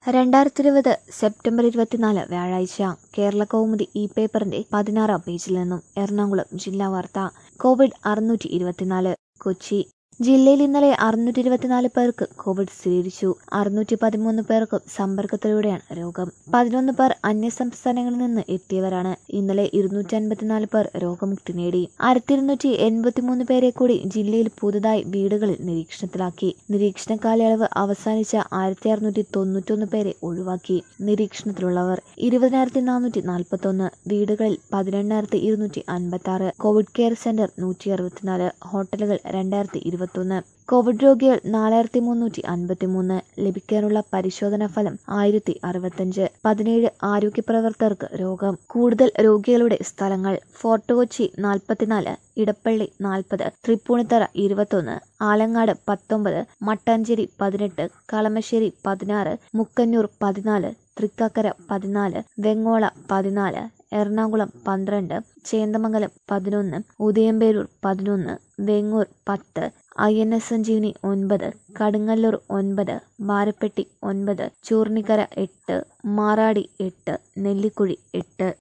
രണ്ടായിരത്തി ഇരുപത് സെപ്റ്റംബർ ഇരുപത്തിനാല് വ്യാഴാഴ്ച കേരള കൗമുദി ഇ പേപ്പറിന്റെ പതിനാറാം പേജിൽ നിന്നും എറണാകുളം ജില്ലാ വാർത്ത കോവിഡ് അറുന്നൂറ്റി ഇരുപത്തിനാല് കൊച്ചി ജില്ലയിൽ ഇന്നലെ അറുന്നൂറ്റി ഇരുപത്തിനാല് പേർക്ക് കോവിഡ് സ്ഥിരീകരിച്ചു അറുന്നൂറ്റി പതിമൂന്ന് പേർക്കും സമ്പർക്കത്തിലൂടെയാണ് രോഗം പതിനൊന്ന് പേർ അന്യസംസ്ഥാനങ്ങളിൽ നിന്ന് എത്തിയവരാണ് ഇന്നലെ ഇരുന്നൂറ്റി അൻപത്തിനാല് പേർ രോഗമുക്തി നേടി ആയിരത്തി ഇരുന്നൂറ്റി എൺപത്തിമൂന്ന് പേരെ കൂടി ജില്ലയിൽ പുതുതായി വീടുകളിൽ നിരീക്ഷണത്തിലാക്കി നിരീക്ഷണ കാലയളവ് അവസാനിച്ച ആയിരത്തി അറുന്നൂറ്റി തൊണ്ണൂറ്റൊന്ന് പേരെ ഒഴിവാക്കി നിരീക്ഷണത്തിലുള്ളവർ ഇരുപതിനായിരത്തി നാനൂറ്റി നാൽപ്പത്തൊന്ന് വീടുകളിൽ പതിനെണ്ണായിരത്തി ഇരുന്നൂറ്റി അൻപത്തി ആറ് കോവിഡ് കെയർ സെന്റർ നൂറ്റി അറുപത്തിനാല് ഹോട്ടലുകൾ രണ്ടായിരത്തി ഇരുപത്തൊന്ന് കോവിഡ് രോഗികൾ നാലായിരത്തി മുന്നൂറ്റി അൻപത്തിമൂന്ന് ലഭിക്കാനുള്ള പരിശോധനാ ഫലം ആയിരത്തി അറുപത്തഞ്ച് പതിനേഴ് ആരോഗ്യ പ്രവർത്തകർക്ക് രോഗം കൂടുതൽ രോഗികളുടെ സ്ഥലങ്ങൾ ഫോർട്ട് കൊച്ചി നാൽപ്പത്തിനാല് ഇടപ്പള്ളി നാൽപ്പത് തൃപ്പൂണിത്തറ ഇരുപത്തൊന്ന് ആലങ്ങാട് പത്തൊമ്പത് മട്ടാഞ്ചേരി പതിനെട്ട് കളമശ്ശേരി പതിനാറ് മുക്കന്നൂർ പതിനാല് തൃക്കാക്കര പതിനാല് വെങ്ങോള പതിനാല് എറണാകുളം പന്ത്രണ്ട് ചേന്ദമംഗലം പതിനൊന്ന് ഉദയംപേരൂർ പതിനൊന്ന് വെങ്ങൂർ പത്ത് ഐ എൻ എസ് സഞ്ജീവനി ഒൻപത് കടുങ്ങല്ലൂർ ഒൻപത് ബാരപ്പെട്ടി ഒൻപത് ചൂർണിക്കര എട്ട് മാറാടി എട്ട് നെല്ലിക്കുഴി എട്ട്